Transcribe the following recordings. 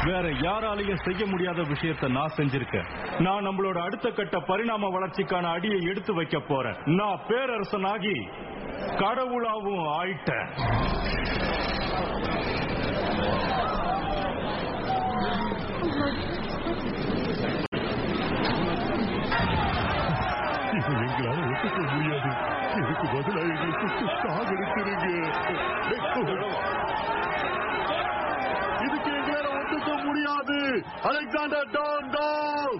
வேற யாராலையும் செய்ய முடியாத விஷயத்தை நான் செஞ்சிருக்கேன் நான் நம்மளோட அடுத்த கட்ட பரிணாம வளர்ச்சிக்கான அடியை எடுத்து வைக்க போறேன் நான் பேரரசனாகி கடவுளாவும் ஆயிட்டேன் இதை எங்களால ஒத்துக்க முடியாது இதுக்கு பதிலா எங்களுக்கு சாகடிச்சிருங்க இதுக்கு எங்களால ஒத்துக்க முடியாது அலெக்சாண்டர் டவுன் டவுன்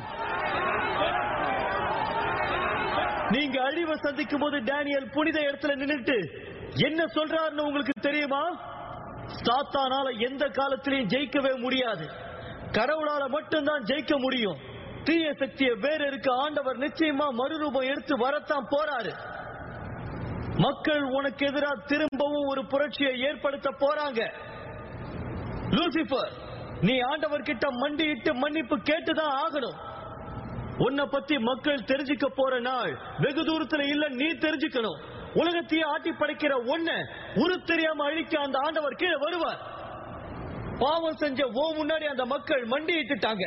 நீங்க அழிவை சந்திக்கும் போது டேனியல் புனித இடத்துல நின்னுட்டு என்ன சொல்றாருன்னு உங்களுக்கு தெரியுமா சாத்தானால எந்த காலத்திலையும் ஜெயிக்கவே முடியாது கடவுளால மட்டும்தான் ஜெயிக்க முடியும் தீய சக்தியை வேற இருக்க ஆண்டவர் நிச்சயமா மறுரூபம் எடுத்து வரத்தான் போறாரு மக்கள் உனக்கு எதிராக திரும்பவும் ஒரு புரட்சியை ஏற்படுத்த போறாங்க லூசிபர் நீ ஆண்டவர் கிட்ட மண்டியிட்டு மன்னிப்பு கேட்டுதான் ஆகணும் உன்னை பத்தி மக்கள் தெரிஞ்சுக்க போற நாள் வெகு தூரத்துல இல்ல நீ தெரிஞ்சுக்கணும் உலகத்தையே ஆட்டி படைக்கிற ஒன்ன உரு தெரியாம அழிக்க அந்த ஆண்டவர் கீழே வருவார் பாவம் செஞ்ச ஓ முன்னாடி அந்த மக்கள் மண்டியிட்டுட்டாங்க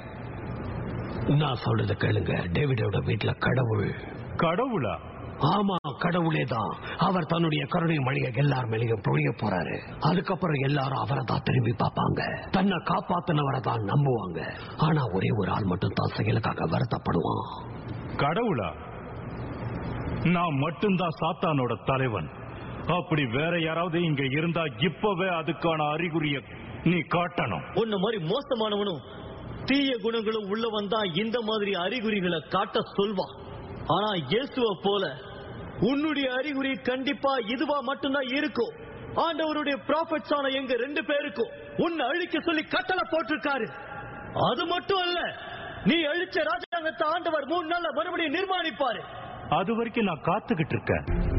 நான் சொல்றத கேளுங்க டேவிடோட வீட்டுல கடவுள் கடவுளா ஆமா கடவுளே தான் அவர் தன்னுடைய கருணை மழையை எல்லார் மேலேயும் பொழிய போறாரு அதுக்கப்புறம் எல்லாரும் அவரை தான் திரும்பி பார்ப்பாங்க தன்னை காப்பாத்தினவரை தான் நம்புவாங்க ஆனா ஒரே ஒரு ஆள் மட்டும் தான் செயலுக்காக வருத்தப்படுவான் கடவுளா நான் மட்டும்தான் சாத்தானோட தலைவன் அப்படி வேற யாராவது இங்க இருந்தா இப்பவே அதுக்கான அறிகுறிய நீ காட்டணும் உன்ன மாதிரி மோசமானவனும் தீய குணங்களும் உள்ளவன் தான் இந்த மாதிரி அறிகுறிகளை காட்ட சொல்வான் ஆனா இயேசுவ போல உன்னுடைய அறிகுறி கண்டிப்பா இதுவா மட்டும்தான் இருக்கும் ஆண்டவருடைய ப்ராஃபட்ஸ் ஆன எங்க ரெண்டு பேருக்கும் உன்னை அழிக்க சொல்லி கட்டளை போட்டிருக்காரு அது மட்டும் அல்ல நீ அழிச்ச ராஜாங்கத்தை ஆண்டவர் மூணு நாள்ல மறுபடியும் நிர்மாணிப்பாரு அது வரைக்கும் நான் காத்துக்கிட்டு இருக்கேன்